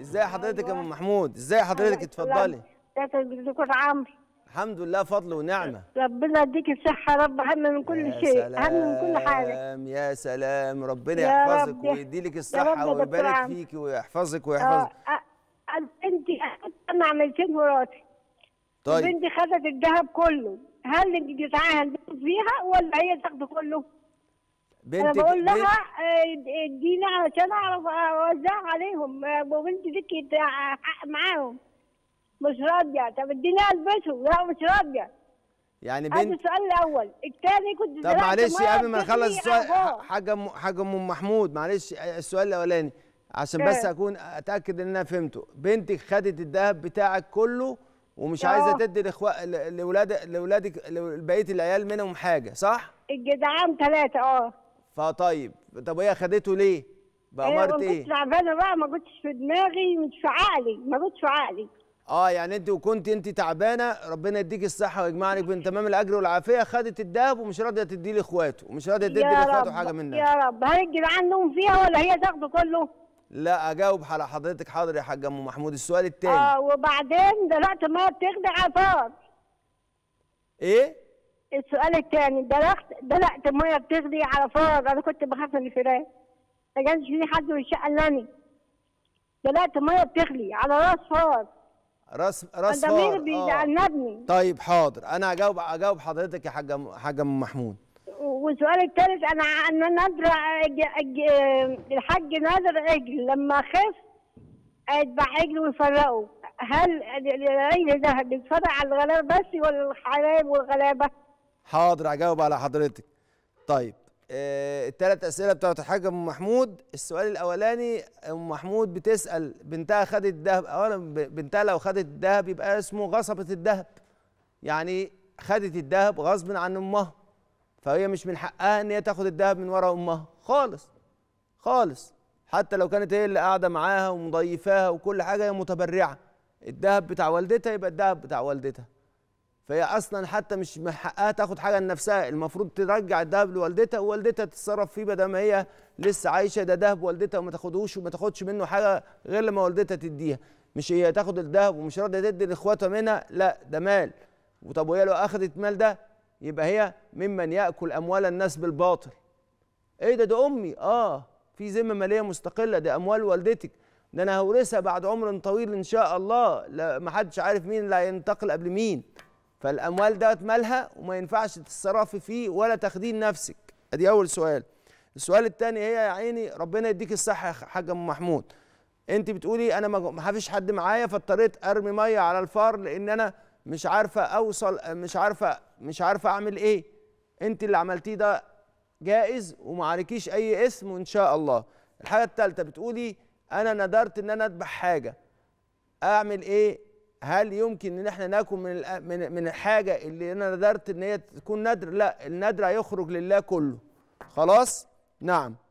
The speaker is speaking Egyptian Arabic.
ازاي حضرتك يا ام محمود ازاي حضرتك اتفضلي ازيك دكتور عمرو الحمد لله فضل ونعمه ربنا يديك الصحة يا رب أهم من كل يا شيء أهم من كل حاجة سلام يا سلام ربنا يا يحفظك رب. ويديلك يا رب الصحه يا دكتور ويبارك عمرو. فيكي ويحفظك اه ويحفظك أ- انت انا عملتين مراتي طيب بنتي خدت الذهب كله هل انت جدعان فيها ولا هي تاخده كله؟ انا بنتك بقول لها بنت آه، اديني علشان اعرف اوزعها عليهم آه، وبنتي لك حق معاهم مش راضيه طب اديني البسه لا مش راضيه يعني هذا بنت السؤال الاول الثاني كنت طب زرعت معلش مية قبل ما نخلص بتغلي السؤال أهو. حاجه م- حاجه ام محمود معلش السؤال الاولاني عشان بس إيه. اكون اتاكد ان انا فهمته بنتك خدت الذهب بتاعك كله ومش آه. عايزه تدي لاخوات لاولاد لاولادك لبقيه العيال منهم حاجه صح الجدعان ثلاثه اه فطيب طب هي خدته ليه بأمارة ما ايه كنتش تعبانه بقى ما كنتش في دماغي مش في عقلي ما كنتش في عقلي اه يعني انت وكنت انت تعبانه ربنا يديك الصحه ويجمع لك بين تمام الاجر والعافيه خدت الذهب ومش راضيه تديه لاخواته ومش راضيه تدي يا لاخواته رب حاجه منها يا رب هل الجدعان لهم فيها ولا هي تاخده كله؟ لا اجاوب على حضرتك حاضر يا حاج ام محمود السؤال الثاني اه وبعدين دلقت ميه بتغلي على الفار ايه السؤال الثاني دلقت دلقت ميه بتغلي على فار انا كنت بخاف من الفراق ما كانش في حد من الشقه الا أنا. دلقت ميه بتغلي على راس فار راس راس الضمير فار آه. بيعنبني طيب حاضر انا هجاوب اجاوب حضرتك يا حاج أم- حاج ام محمود والسؤال الثالث انا انا نادر أج- أج- الحاج نادر عجل لما خف اتبع عجل ويفرقوا هل العجل ده بيتفرق على الغلابه بس ولا الحبايب والغلابه؟ حاضر هجاوب على حضرتك طيب آه الثلاث اسئله بتاعت الحاج ام محمود السؤال الاولاني ام محمود بتسال بنتها خدت الذهب اولا ب- بنتها لو خدت الذهب يبقى اسمه غصبت الذهب يعني خدت الذهب غصب عن امها فهي مش من حقها ان هي تاخد الذهب من ورا امها خالص خالص حتى لو كانت هي اللي قاعده معاها ومضيفاها وكل حاجه هي متبرعه الذهب بتاع والدتها يبقى الذهب بتاع والدتها فهي اصلا حتى مش من حقها تاخد حاجه لنفسها المفروض ترجع الذهب لوالدتها ووالدتها تتصرف فيه بدل ما هي لسه عايشه ده ذهب والدتها وما تاخدهوش وما تاخدش منه حاجه غير لما والدتها تديها مش هي تاخد الذهب ومش راضيه تدي لاخواتها منها لا ده مال وطب وهي لو اخذت مال ده يبقى هي ممن ياكل اموال الناس بالباطل ايه ده ده امي اه في ذمه ماليه مستقله دي اموال والدتك ده انا هورثها بعد عمر طويل ان شاء الله لا ما حدش عارف مين اللي هينتقل قبل مين فالاموال ده مالها وما ينفعش تتصرفي فيه ولا تاخديه لنفسك ادي اول سؤال السؤال الثاني هي يا عيني ربنا يديك الصحه يا حاج ام محمود انت بتقولي انا ما ما فيش حد معايا فاضطريت ارمي ميه على الفار لان انا مش عارفه اوصل مش عارفه مش عارفه اعمل ايه انت اللي عملتيه ده جائز وما عليكيش اي اسم وان شاء الله الحاجه الثالثه بتقولي انا ندرت ان انا اذبح حاجه اعمل ايه هل يمكن ان احنا ناكل من الأ- من من الحاجه اللي انا ندرت ان هي تكون ندر لا الندر هيخرج لله كله خلاص نعم